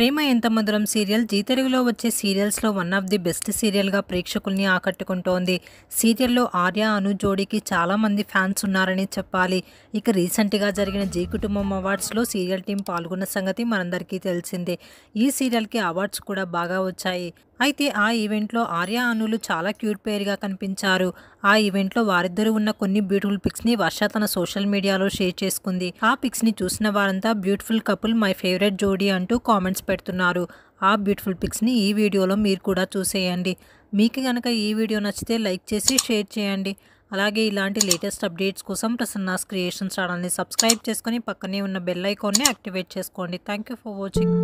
ప్రేమ ఎంత మధురం serial G తెలుగులో వచ్చే సీరియల్స్లో వన్ ఆఫ్ ది బెస్ట్ సీరియల్గా ప్రేక్షకుల్ని ఆకట్టుకుంటోంది సీరియల్లో ఆర్య అను జోడీకి చాలామంది ఫ్యాన్స్ ఉన్నారని చెప్పాలి ఇక రీసెంట్గా జరిగిన జీ కుటుంబం అవార్డ్స్లో సీరియల్ టీం పాల్గొన్న సంగతి మనందరికీ తెలిసిందే ఈ సీరియల్కి అవార్డ్స్ కూడా బాగా వచ్చాయి అయితే ఆ ఈవెంట్లో ఆర్య అనులు చాలా క్యూట్ పేరుగా కనిపించారు ఆ ఈవెంట్లో వారిద్దరూ ఉన్న కొన్ని బ్యూటిఫుల్ పిక్స్ ని వర్ష తన సోషల్ మీడియాలో షేర్ చేసుకుంది ఆ పిక్స్ ని చూసిన వారంతా బ్యూటిఫుల్ కపుల్ మై ఫేవరెట్ జోడీ అంటూ కామెంట్స్ పెడుతున్నారు ఆ బ్యూటిఫుల్ పిక్స్ ని ఈ వీడియోలో మీరు కూడా చూసేయండి మీకు కనుక ఈ వీడియో నచ్చితే లైక్ చేసి షేర్ చేయండి అలాగే ఇలాంటి లేటెస్ట్ అప్డేట్స్ కోసం ప్రసన్నాస్ క్రియేషన్స్ ఛానల్ని సబ్స్క్రైబ్ చేసుకొని పక్కనే ఉన్న బెల్ ఐకాన్ని యాక్టివేట్ చేసుకోండి థ్యాంక్ యూ ఫర్ వాచింగ్